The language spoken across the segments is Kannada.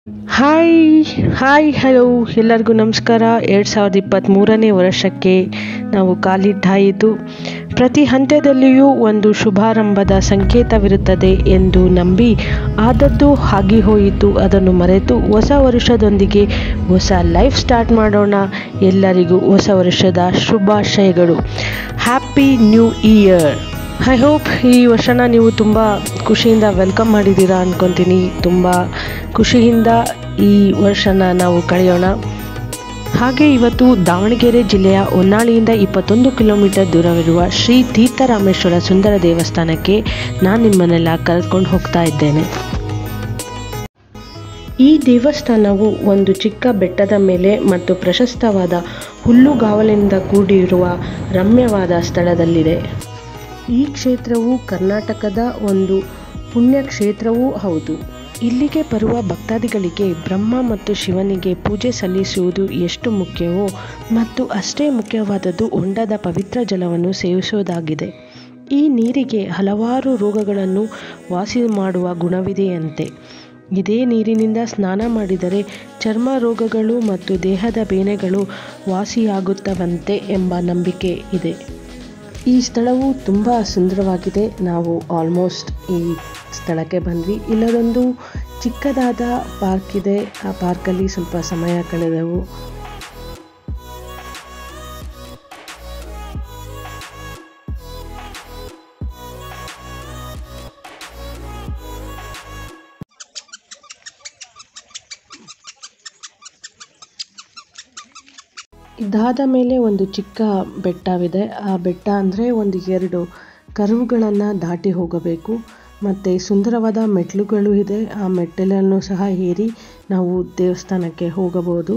ಹಾಯ್ ಹಾಯ್ ಹಲೋ ಎಲ್ಲರಿಗೂ ನಮಸ್ಕಾರ ಎರಡು ಸಾವಿರದ ಇಪ್ಪತ್ತ್ಮೂರನೇ ವರ್ಷಕ್ಕೆ ನಾವು ಕಾಲಿಟ್ಟಾಯಿತು ಪ್ರತಿ ಹಂತದಲ್ಲಿಯೂ ಒಂದು ಶುಭಾರಂಭದ ಸಂಕೇತವಿರುತ್ತದೆ ಎಂದು ನಂಬಿ ಆದದ್ದು ಆಗಿ ಹೋಯಿತು ಅದನ್ನು ಮರೆತು ಹೊಸ ವರ್ಷದೊಂದಿಗೆ ಹೊಸ ಲೈಫ್ ಸ್ಟಾರ್ಟ್ ಮಾಡೋಣ ಎಲ್ಲರಿಗೂ ಹೊಸ ವರ್ಷದ ಶುಭಾಶಯಗಳು happy new year I hope ಈ ವರ್ಷನ ನೀವು ತುಂಬ ಖುಷಿಯಿಂದ ವೆಲ್ಕಮ್ ಮಾಡಿದ್ದೀರಾ ಅಂದ್ಕೊತೀನಿ ತುಂಬ ಖುಷಿಯಿಂದ ಈ ವರ್ಷನ ನಾವು ಕಳೆಯೋಣ ಹಾಗೆ ಇವತ್ತು ದಾವಣಗೆರೆ ಜಿಲ್ಲೆಯ ಹೊನ್ನಾಳಿಯಿಂದ ಇಪ್ಪತ್ತೊಂದು ಕಿಲೋಮೀಟರ್ ದೂರವಿರುವ ಶ್ರೀ ತೀರ್ಥರಾಮೇಶ್ವರ ಸುಂದರ ದೇವಸ್ಥಾನಕ್ಕೆ ನಾನು ನಿಮ್ಮನ್ನೆಲ್ಲ ಕರೆದುಕೊಂಡು ಹೋಗ್ತಾ ಇದ್ದೇನೆ ಈ ದೇವಸ್ಥಾನವು ಒಂದು ಚಿಕ್ಕ ಬೆಟ್ಟದ ಮೇಲೆ ಮತ್ತು ಪ್ರಶಸ್ತವಾದ ಹುಲ್ಲುಗಾವಲಿನಿಂದ ಕೂಡಿರುವ ರಮ್ಯವಾದ ಸ್ಥಳದಲ್ಲಿದೆ ಈ ಕ್ಷೇತ್ರವು ಕರ್ನಾಟಕದ ಒಂದು ಪುಣ್ಯ ಕ್ಷೇತ್ರವೂ ಹೌದು ಇಲ್ಲಿಗೆ ಬರುವ ಭಕ್ತಾದಿಗಳಿಗೆ ಬ್ರಹ್ಮ ಮತ್ತು ಶಿವನಿಗೆ ಪೂಜೆ ಸಲ್ಲಿಸುವುದು ಎಷ್ಟು ಮುಖ್ಯವೋ ಮತ್ತು ಅಷ್ಟೇ ಮುಖ್ಯವಾದದ್ದು ಹೊಂಡದ ಪವಿತ್ರ ಜಲವನ್ನು ಸೇವಿಸುವುದಾಗಿದೆ ಈ ನೀರಿಗೆ ಹಲವಾರು ರೋಗಗಳನ್ನು ವಾಸಿ ಮಾಡುವ ಗುಣವಿದೆಯಂತೆ ಇದೇ ನೀರಿನಿಂದ ಸ್ನಾನ ಮಾಡಿದರೆ ಚರ್ಮ ರೋಗಗಳು ಮತ್ತು ದೇಹದ ಬೇನೆಗಳು ವಾಸಿಯಾಗುತ್ತವಂತೆ ಎಂಬ ನಂಬಿಕೆ ಇದೆ ಈ ಸ್ಥಳವು ತುಂಬ ಸುಂದರವಾಗಿದೆ ನಾವು ಆಲ್ಮೋಸ್ಟ್ ಈ ಸ್ಥಳಕ್ಕೆ ಬಂದ್ವಿ ಇಲ್ಲದೊಂದು ಚಿಕ್ಕದಾದ ಪಾರ್ಕ್ ಇದೆ ಆ ಪಾರ್ಕಲ್ಲಿ ಸ್ವಲ್ಪ ಸಮಯ ಕಳೆದೆವು ಇದಾದ ಮೇಲೆ ಒಂದು ಚಿಕ್ಕ ಬೆಟ್ಟವಿದೆ ಆ ಬೆಟ್ಟ ಅಂದರೆ ಒಂದು ಎರಡು ಕರುವುಗಳನ್ನು ದಾಟಿ ಹೋಗಬೇಕು ಮತ್ತು ಸುಂದರವಾದ ಮೆಟ್ಲುಗಳು ಇದೆ ಆ ಮೆಟ್ಟಿಲನ್ನು ಸಹ ಏರಿ ನಾವು ದೇವಸ್ಥಾನಕ್ಕೆ ಹೋಗಬಹುದು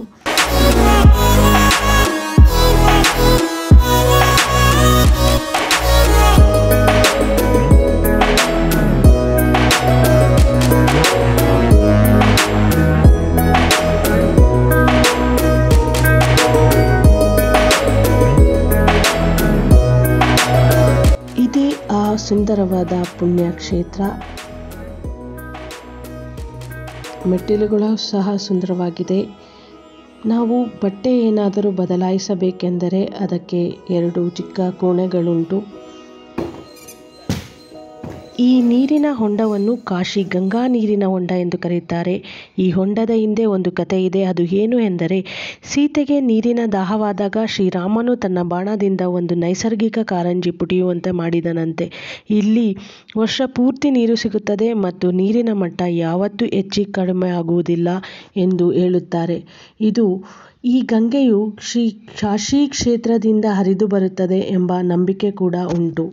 ಇದೇ ಆ ಸುಂದರವಾದ ಪುಣ್ಯಕ್ಷೇತ್ರ ಮೆಟ್ಟಿಲುಗಳು ಸಹ ಸುಂದರವಾಗಿದೆ ನಾವು ಬಟ್ಟೆ ಏನಾದರೂ ಬದಲಾಯಿಸಬೇಕೆಂದರೆ ಅದಕ್ಕೆ ಎರಡು ಚಿಕ್ಕ ಕೋಣೆಗಳುಂಟು ಈ ನೀರಿನ ಹೊಂಡವನ್ನು ಕಾಶಿ ಗಂಗಾ ನೀರಿನ ಹೊಂಡ ಎಂದು ಕರೆಯುತ್ತಾರೆ ಈ ಹೊಂಡದ ಹಿಂದೆ ಒಂದು ಕತೆ ಇದೆ ಅದು ಏನು ಎಂದರೆ ಸೀತೆಗೆ ನೀರಿನ ದಾಹವಾದಾಗ ಶ್ರೀರಾಮನು ತನ್ನ ಬಾಣದಿಂದ ಒಂದು ನೈಸರ್ಗಿಕ ಕಾರಂಜಿ ಪುಟಿಯುವಂತೆ ಮಾಡಿದನಂತೆ ಇಲ್ಲಿ ವರ್ಷ ಪೂರ್ತಿ ನೀರು ಸಿಗುತ್ತದೆ ಮತ್ತು ನೀರಿನ ಮಟ್ಟ ಯಾವತ್ತೂ ಹೆಚ್ಚಿ ಕಡಿಮೆ ಆಗುವುದಿಲ್ಲ ಎಂದು ಹೇಳುತ್ತಾರೆ ಇದು ಈ ಗಂಗೆಯು ಶ್ರೀ ಕಾಶಿ ಕ್ಷೇತ್ರದಿಂದ ಹರಿದು ಬರುತ್ತದೆ ಎಂಬ ನಂಬಿಕೆ ಕೂಡ ಉಂಟು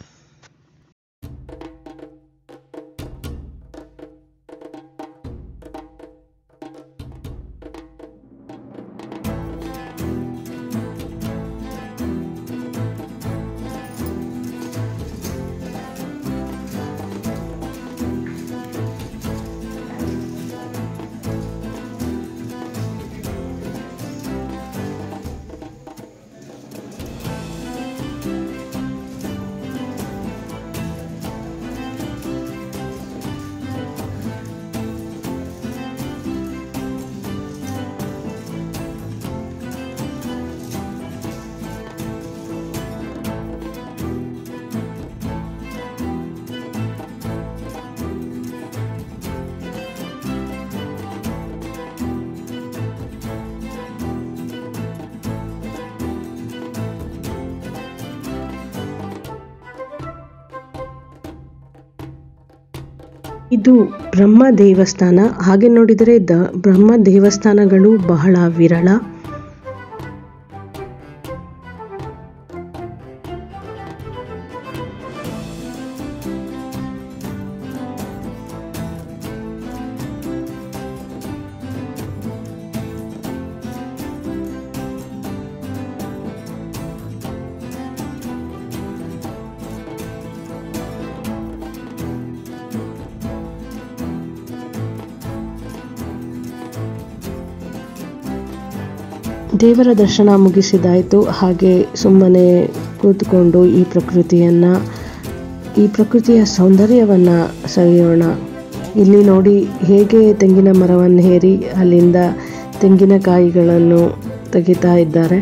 ಇದು ಬ್ರಹ್ಮ ದೇವಸ್ಥಾನ ಹಾಗೆ ನೋಡಿದರೆ ದ ಬ್ರಹ್ಮ ದೇವಸ್ಥಾನಗಳು ಬಹಳ ವಿರಳ ದೇವರ ದರ್ಶನ ಮುಗಿಸಿದಾಯಿತು ಹಾಗೆ ಸುಮ್ಮನೆ ಕೂತ್ಕೊಂಡು ಈ ಪ್ರಕೃತಿಯನ್ನು ಈ ಪ್ರಕೃತಿಯ ಸೌಂದರ್ಯವನ್ನು ಸವಿಯೋಣ ಇಲ್ಲಿ ನೋಡಿ ಹೇಗೆ ತೆಂಗಿನ ಮರವನ್ನು ಹೇರಿ ಅಲ್ಲಿಂದ ತೆಂಗಿನಕಾಯಿಗಳನ್ನು ತೆಗಿತಾ ಇದ್ದಾರೆ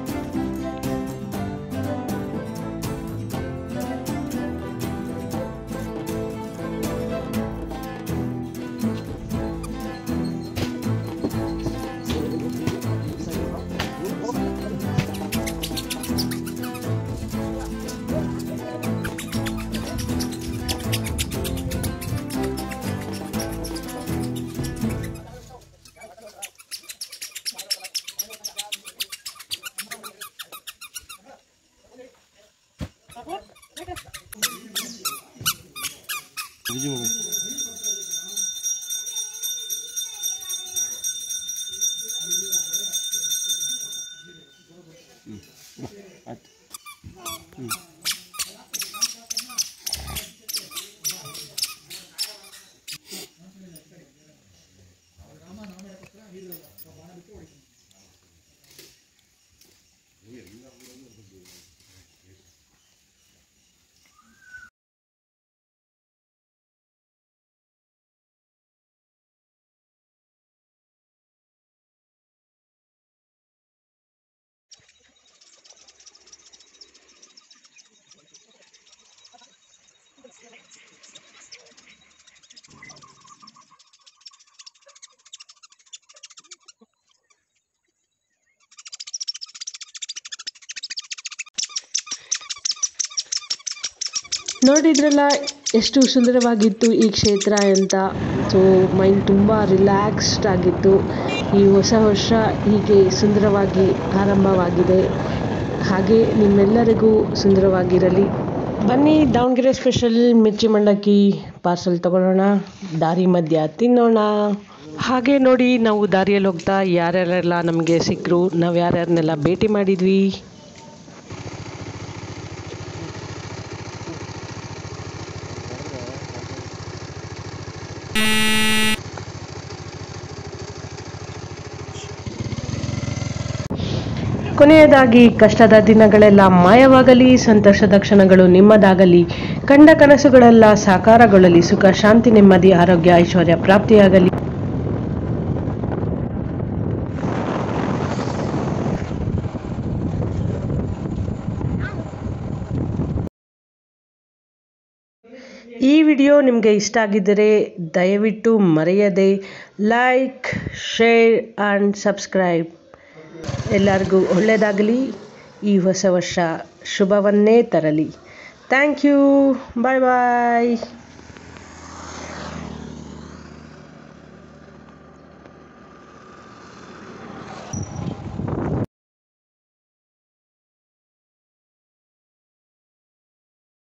ನೋಡಿದ್ರಲ್ಲ ಎಷ್ಟು ಸುಂದರವಾಗಿತ್ತು ಈ ಕ್ಷೇತ್ರ ಅಂತ ಸೊ ಮೈಂಡ್ ತುಂಬ ರಿಲ್ಯಾಕ್ಸ್ಡ್ ಆಗಿತ್ತು ಈ ಹೊಸ ವರ್ಷ ಹೀಗೆ ಸುಂದರವಾಗಿ ಆರಂಭವಾಗಿದೆ ಹಾಗೆ ನಿಮ್ಮೆಲ್ಲರಿಗೂ ಸುಂದರವಾಗಿರಲಿ ಬನ್ನಿ ದಾವಣಗೆರೆ ಸ್ಪೆಷಲ್ ಮಿರ್ಚಿ ಮಂಡಕ್ಕಿ ಪಾರ್ಸಲ್ ತಗೊಳ್ಳೋಣ ದಾರಿ ಮಧ್ಯ ತಿನ್ನೋಣ ಹಾಗೆ ನೋಡಿ ನಾವು ದಾರಿಯಲ್ಲಿ ಹೋಗ್ತಾ ಯಾರ್ಯಾರೆಲ್ಲ ನಮಗೆ ಸಿಕ್ಕರು ನಾವು ಯಾರ್ಯಾರನ್ನೆಲ್ಲ ಭೇಟಿ ಮಾಡಿದ್ವಿ ಕೊನೆಯದಾಗಿ ಕಷ್ಟದ ದಿನಗಳೆಲ್ಲ ಮಾಯವಾಗಲಿ ಸಂತೋಷದ ಕ್ಷಣಗಳು ನಿಮ್ಮದಾಗಲಿ ಕಂಡ ಕನಸುಗಳೆಲ್ಲ ಸಾಕಾರಗೊಳ್ಳಲಿ ಸುಖ ಶಾಂತಿ ನೆಮ್ಮದಿ ಆರೋಗ್ಯ ಐಶ್ವರ್ಯ ಪ್ರಾಪ್ತಿಯಾಗಲಿ ಈ ವಿಡಿಯೋ ನಿಮಗೆ ಇಷ್ಟ ಆಗಿದ್ದರೆ ದಯವಿಟ್ಟು ಮರೆಯದೆ ಲೈಕ್ ಶೇರ್ ಆ್ಯಂಡ್ ಸಬ್ಸ್ಕ್ರೈಬ್ ಎಲ್ಲರಿಗೂ ಒಳ್ಳೆಯದಾಗಲಿ ಈ ಹೊಸ ವರ್ಷ ಶುಭವನ್ನೇ ತರಲಿ ಥ್ಯಾಂಕ್ ಯು ಬಾಯ್ ಬಾಯ್